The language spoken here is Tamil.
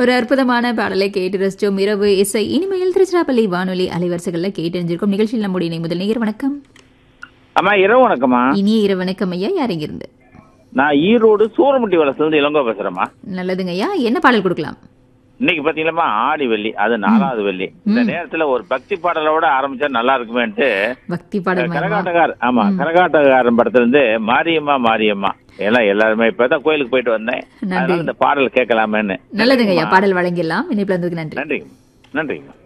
ஒரு அற்புதமான பாடலை கேட்டு ரசிச்சோம் இரவு இசை இனிமையில் திருச்சிராப்பள்ளி வானொலி அலைவரிசைகள்ல கேட்டு அறிஞ்சிருக்கோம் நிகழ்ச்சியில் நம்முடைய இணை முதல் நேர் வணக்கம் அம்மா இரவு வணக்கம்மா இனிய இரவு வணக்கம் ஐயா யார் இங்கிருந்து நான் ஈரோடு சூரமுட்டி வளசுலேருந்து இளங்கோ பேசுறேம்மா நல்லதுங்க ஐயா என்ன பாடல் கொடுக்கலாம் இன்னைக்கு பாத்தீங்களா ஆடி வெள்ளி அது நாலாவது வெள்ளி இந்த நேரத்துல ஒரு பக்தி பாடலோட ஆரம்பிச்சா நல்லா இருக்குமேன்ட்டு பக்தி பாடல் மயமா? கரகாட்டக்கார் ஆமா கரகாட்டக்காரன் படத்துல இருந்து மாரியம்மா மாரியம்மா எல்லாம் எல்லாருமே இப்பதான் கோயிலுக்கு போயிட்டு வந்தேன் நன்றி. அதனால இந்த பாடல் கேட்கலாமேன்னு நல்லதுங்க ஐயா பாடல் வழங்கிடலாம் இணைப்பில் வந்ததுக்கு நன்றி நன்றிங்க நன்றிங்க